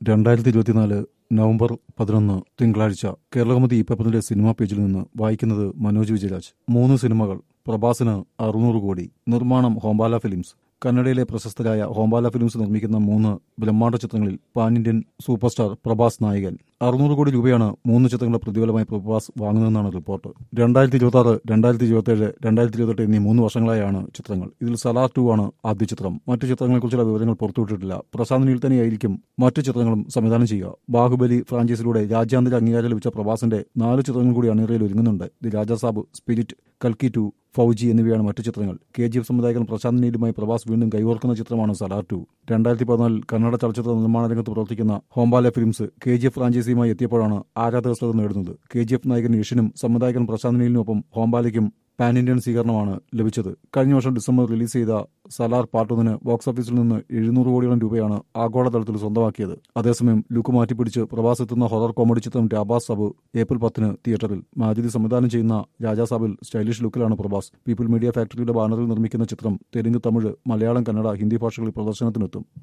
രണ്ടായിരത്തി ഇരുപത്തിനാല് നവംബർ പതിനൊന്ന് തിങ്കളാഴ്ച കേരളകൗമുദി ഈ പേപ്പറിന്റെ സിനിമാ പേജിൽ നിന്ന് വായിക്കുന്നത് മനോജ് വിജയരാജ് മൂന്ന് സിനിമകൾ പ്രഭാസിന് അറുന്നൂറ് കോടി നിർമ്മാണം ഹോംബാല ഫിലിംസ് കന്നഡയിലെ പ്രശസ്തരായ ഹോംബാല ഫിലിംസ് നിർമ്മിക്കുന്ന മൂന്ന് ബ്രഹ്മാണ്ഡ ചിത്രങ്ങളിൽ pan Indian superstar Prabhas നായകൻ അറുന്നൂറ് കോടി രൂപയാണ് മൂന്ന് ചിത്രങ്ങളുടെ പ്രതിഫലമായി പ്രഭാസ് വാങ്ങുന്നതെന്നാണ് റിപ്പോർട്ട് രണ്ടായിരത്തി ഇരുപത്തി ആറ് രണ്ടായിരത്തി ഇരുപത്തിയേഴ് രണ്ടായിരത്തി ഇരുപത്തെട്ട് എന്നീ മൂന്ന് വർഷങ്ങളായാണ് ചിത്രങ്ങൾ ഇതിൽ സലാർ ടു ആണ് ആദ്യ ചിത്രം മറ്റു ചിത്രങ്ങളെക്കുറിച്ചുള്ള വിവരങ്ങൾ പുറത്തുവിട്ടിട്ടില്ല പ്രശാന്ത് നീൽ തന്നെയായിരിക്കും മറ്റു ചിത്രങ്ങളും സംവിധാനം ചെയ്യുക ബാഹുബലി ഫ്രാഞ്ചൈസിലൂടെ രാജ്യാന്തര അംഗീകാരം ലഭിച്ച പ്രഭാസിന്റെ നാല് ചിത്രങ്ങൾ കൂടി അണിയറയിൽ ഒരുങ്ങുന്നുണ്ട് ദി രാജാസാബ് സ്പിരിറ്റ് കൽക്കി ടു ഫൗജി എന്നിവയാണ് മറ്റു ചിത്രങ്ങൾ കെ ജി എഫ് സംവിധായകൻ പ്രശാന്ത് നീലുമായി പ്രഭാസ് വീണ്ടും കൈകോർക്കുന്ന ചിത്രമാണ് സലാർ ടു രണ്ടായിരത്തി പതിനാലിൽ കന്നഡ ചലച്ചിത്ര നിർമ്മാണ രംഗത്ത് പ്രവർത്തിക്കുന്ന Hombale films K G F ഫ്രാഞ്ചൈസിയുമായി എത്തിയപ്പോഴാണ് ആരാധക ശ്രദ്ധ നേടുന്നത് കെ ജി എഫ് നായകൻ യഷിനും സംവിധായകൻ പ്രശാന്ത് നീലിനൊപ്പം ഹോംബാലയ്ക്കും പാൻ ഇന്ത്യൻ സ്വീകരണമാണ് ലഭിച്ചത് കഴിഞ്ഞ വർഷം ഡിസംബർ റിലീസ് ചെയ്ത സലാർ പാർട്ട് ഒന്നിന് ബോക്സ് ഓഫീസിൽ നിന്ന് എഴുന്നൂറ് കോടിയോളം രൂപയാണ് ആഗോളതലത്തിൽ സ്വന്തമാക്കിയത് അതേസമയം ലുക്ക് മാറ്റിപ്പിടിച്ച് പ്രഭാസ് എത്തുന്ന ഹൊറർ കോമഡി ചിത്രം രാബാസ് സബ് ഏപ്രിൽ പത്തിന് തിയേറ്ററിൽ മാജിദി സംവിധാനം ചെയ്യുന്ന രാജാസാബിൽ സ്റ്റൈലിഷ് ലുക്കിലാണ് പ്രഭാസ് പീപ്പിൾ മീഡിയ ഫാക്ടറിയുടെ ബാനറിൽ നിർമ്മിക്കുന്ന ചിത്രം തെലുങ്ക് തമിഴ് മലയാളം കന്നഡ ഹിന്ദി ഭാഷകളിൽ പ്രദർശനത്തിനെത്തും